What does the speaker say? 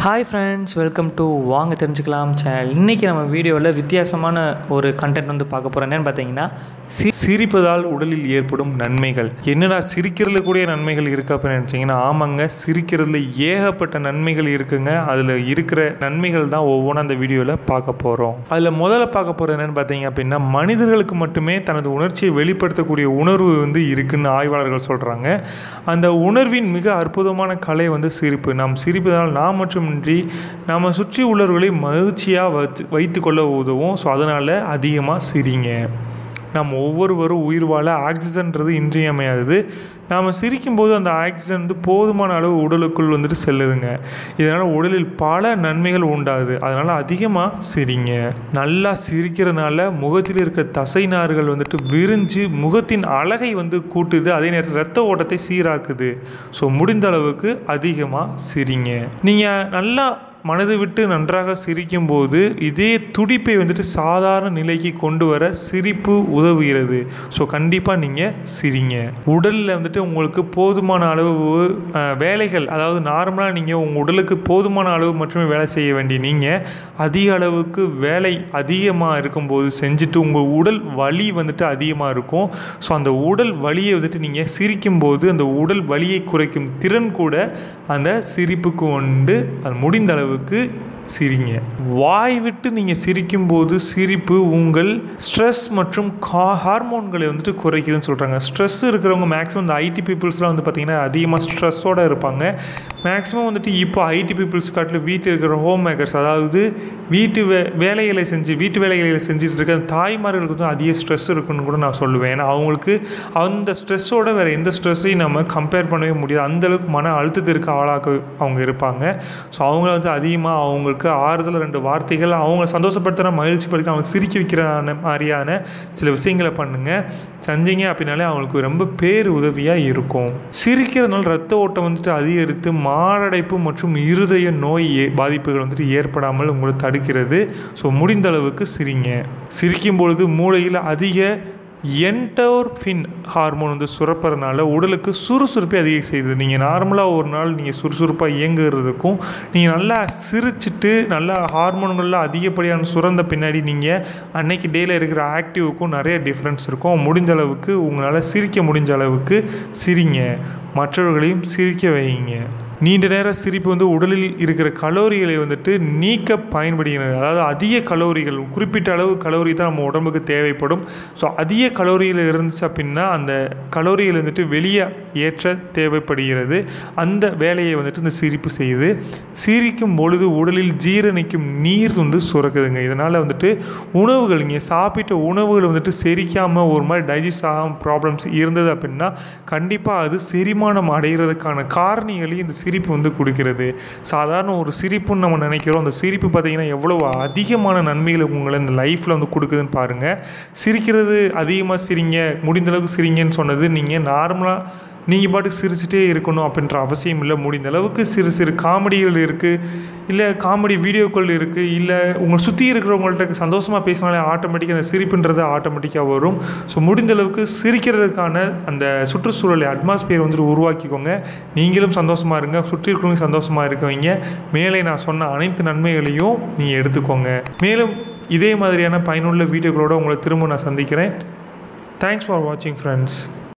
hi friends welcome to வாங்க தெரிஞ்சுக்கலாம் channel இன்றைக்கி நம்ம வீடியோவில் வித்தியாசமான ஒரு கண்டென்ட் வந்து பார்க்க போகிறோம் என்னென்னு பார்த்தீங்கன்னா சி சிரிப்பதால் உடலில் ஏற்படும் நன்மைகள் என்னடா சிரிக்கிறதுல கூட நன்மைகள் இருக்குது அப்படின்னு நினச்சிங்கன்னா ஆமாங்க சிரிக்கிறதுல ஏகப்பட்ட நன்மைகள் இருக்குங்க அதில் இருக்கிற நன்மைகள் தான் ஒவ்வொன்றும் அந்த வீடியோவில் பார்க்க போகிறோம் அதில் முதல்ல பார்க்க போகிறது என்னென்னு பார்த்தீங்க அப்படின்னா மனிதர்களுக்கு மட்டுமே தனது உணர்ச்சியை வெளிப்படுத்தக்கூடிய உணர்வு வந்து இருக்குன்னு ஆய்வாளர்கள் சொல்கிறாங்க அந்த உணர்வின் மிக அற்புதமான கலை வந்து சிரிப்பு நாம் சிரிப்பதனால் நாம் மட்டுமின்றி நம்ம சுற்றி உள்ளவர்களை மகிழ்ச்சியாக வச்சு வைத்து கொள்ள உதவும் ஸோ அதனால் அதிகமாக சிரிங்க நம்ம ஒவ்வொருவரும் உயிர் வாழ ஆக்சிஜன்றது இன்றியமையாதது நாம் சிரிக்கும்போது அந்த ஆக்சிஜன் வந்து போதுமான அளவு உடலுக்குள் வந்துட்டு செல்லுதுங்க இதனால் உடலில் பல நன்மைகள் உண்டாகுது அதனால் அதிகமாக சிரிங்க நல்லா சிரிக்கிறதுனால முகத்தில் இருக்க தசை நார்கள் வந்துட்டு விரிஞ்சு முகத்தின் அழகை வந்து கூட்டுது அதே நேரத்தில் ரத்த ஓட்டத்தை சீராக்குது ஸோ முடிந்த அளவுக்கு அதிகமாக சிரிங்க நீங்கள் நல்லா மனது விட்டு நன்றாக சிரிக்கும்போது இதே துடிப்பை வந்துட்டு சாதாரண நிலைக்கு கொண்டு வர சிரிப்பு உதவுகிறது ஸோ கண்டிப்பாக நீங்கள் சிரிங்க உடலில் வந்துட்டு உங்களுக்கு போதுமான அளவு அஹ், வேலைகள் அதாவது நார்மலாக நீங்கள் உங்கள் உடலுக்கு போதுமான அளவு மட்டுமே வேலை செய்ய வேண்டிய நீங்கள் அதிக அளவுக்கு வேலை அதிகமாக இருக்கும்போது செஞ்சுட்டு உங்கள் உடல் வலி வந்துட்டு அதிகமாக இருக்கும் ஸோ அந்த உடல் வலியை வந்துட்டு நீங்கள் சிரிக்கும்போது அந்த உடல் வலியை குறைக்கும் திறன் கூட அந்த சிரிப்புக்கு உண்டு அது முடிந்த அளவுக்கு சிரிங்க வாய் விட்டு நீங்கள் சிரிக்கும்போது சிரிப்பு உங்கள் ஸ்ட்ரெஸ் மற்றும் கா ஹார்மோன்களை வந்துட்டு குறைக்குதுன்னு சொல்கிறாங்க ஸ்ட்ரெஸ் இருக்கிறவங்க மேக்ஸிமம் இந்த ஐடி பீப்புள்ஸ்லாம் வந்து பார்த்திங்கன்னா அதிகமாக ஸ்ட்ரெஸ்ஸோடு இருப்பாங்க மேக்ஸிமம் வந்துட்டு இப்போ ஐடி பீப்புள்ஸ் காட்டில் வீட்டில் இருக்கிற ஹோம் மேக்கர்ஸ் அதாவது வீட்டு வே வேலைகளை செஞ்சு வீட்டு வேலைகளை செஞ்சுட்டு இருக்க அந்த தாய்மார்களுக்கு வந்து அதிக ஸ்ட்ரெஸ் இருக்குன்னு கூட நான் சொல்லுவேன் ஏன்னா அவங்களுக்கு அந்த ஸ்ட்ரெஸ்ஸோட வேறு எந்த ஸ்ட்ரெஸ்ஸையும் நம்ம கம்பேர் பண்ணவே முடியாது அந்தளவுக்கு மன அழுத்தத்திற்கு ஆளாக அவங்க இருப்பாங்க ஸோ அவங்கள வந்து அதிகமாக அவங்களுக்கு ஆறுதல் ரெண்டு வார்த்தைகள் அவங்க சந்தோஷப்படுத்துகிற மகிழ்ச்சி படுத்தி அவங்க சிரிக்க வைக்கிற மாதிரியான சில விஷயங்களை பண்ணுங்கள் செஞ்சீங்க அப்படின்னாலே அவங்களுக்கு ரொம்ப பேர் உதவியாக இருக்கும் சிரிக்கிறதுனால ரத்த ஓட்டம் வந்துட்டு அதிகரித்து மாரடைப்பு மற்றும் இருதய நோய் ஏ- பாதிப்புகள் வந்துட்டு ஏற்படாமல் உங்களை தடுக்கிறது ஸோ முடிந்த அளவுக்கு சிரிங்க சிரிக்கும் பொழுது மூளையில் அதிக என்டோர்ஃபின் ஹார்மோன் வந்து சுரப்பறனால உடலுக்கு சுறுசுறுப்பை அதிகம் செய்யுது நீங்கள் நார்மலாக ஒரு நாள் நீங்கள் சுறுசுறுப்பாக இயங்குறதுக்கும் நீங்கள் நல்லா சிரிச்சிட்டு நல்லா ஹார்மோன்கள்லாம் அதிகப்படியான சுரந்த பின்னாடி நீங்கள் அன்னைக்கு டேயில் இருக்கிற ஆக்டிவுக்கும் நிறைய டிஃப்ரென்ஸ் இருக்கும் முடிஞ்ச அளவுக்கு உங்களால் சிரிக்க முடிஞ்ச அளவுக்கு சிரிங்க மற்றவர்களையும் சிரிக்க வைங்க நீண்ட நேர சிரிப்பு வந்து உடலில் இருக்கிற கலோரிகளை வந்துட்டு நீக்க பயன்படுகிறது அதாவது அதிக கலோரிகள் குறிப்பிட்ட அளவு கலோரி தான் நம்ம உடம்புக்கு தேவைப்படும் ஸோ அதிக கலோரிகள் இருந்துச்சு அப்படின்னா அந்த கலோரிகள் வந்துட்டு வெளியே ஏற்ற தேவைப்படுகிறது அந்த வேலையை வந்துட்டு இந்த சிரிப்பு செய்யுது சிரிக்கும் பொழுது உடலில் ஜீரணிக்கும் நீர் வந்து சுரக்குதுங்க இதனால் வந்துட்டு உணவுகள் இங்கே சாப்பிட்ட உணவுகள் வந்துட்டு செரிக்காமல் ஒரு மாதிரி டைஜஸ்ட் ஆகாமல் ப்ராப்ளம்ஸ் இருந்தது அப்படின்னா கண்டிப்பாக அது செரிமானம் அடைகிறதுக்கான காரணிகளையும் இந்த சிரிப்பு வந்து கொடுக்கிறது சாதாரண ஒரு சிரிப்புன்னு நம்ம நினைக்கிறோம் அந்த சிரிப்பு பார்த்தீங்கன்னா எவ்வளோ அதிகமான நன்மைகளை உங்களை இந்த லைஃப்பில் வந்து கொடுக்குதுன்னு பாருங்கள் சிரிக்கிறது அதிகமாக சிரிங்க முடிந்த அளவுக்கு சிரிங்கன்னு சொன்னது நீங்கள் நார்மலாக நீங்கள் பாட்டுக்கு சிரிச்சிட்டே இருக்கணும் அப்படின்ற அவசியம் இல்லை முடிந்த அளவுக்கு சிறு சிறு காமெடிகள் இருக்குது இல்லை காமெடி வீடியோக்கள் இருக்குது இல்லை உங்களை சுற்றி இருக்கிறவங்கள்ட்ட சந்தோஷமாக பேசினாலே ஆட்டோமேட்டிக்காக அந்த சிரிப்புன்றது ஆட்டோமேட்டிக்காக வரும் ஸோ முடிந்த அளவுக்கு சிரிக்கிறதுக்கான அந்த சுற்றுச்சூழலை அட்மாஸ்பியர் வந்துட்டு உருவாக்கிக்கோங்க நீங்களும் சந்தோஷமாக இருங்க சுற்றி இருக்கிறவங்க சந்தோஷமாக இருக்கவங்க மேலே நான் சொன்ன அனைத்து நன்மைகளையும் நீங்கள் எடுத்துக்கோங்க மேலும் இதே மாதிரியான பயனுள்ள வீடியோக்களோட உங்களை திரும்ப நான் சந்திக்கிறேன் தேங்க்ஸ் ஃபார் வாட்சிங் ஃப்ரெண்ட்ஸ்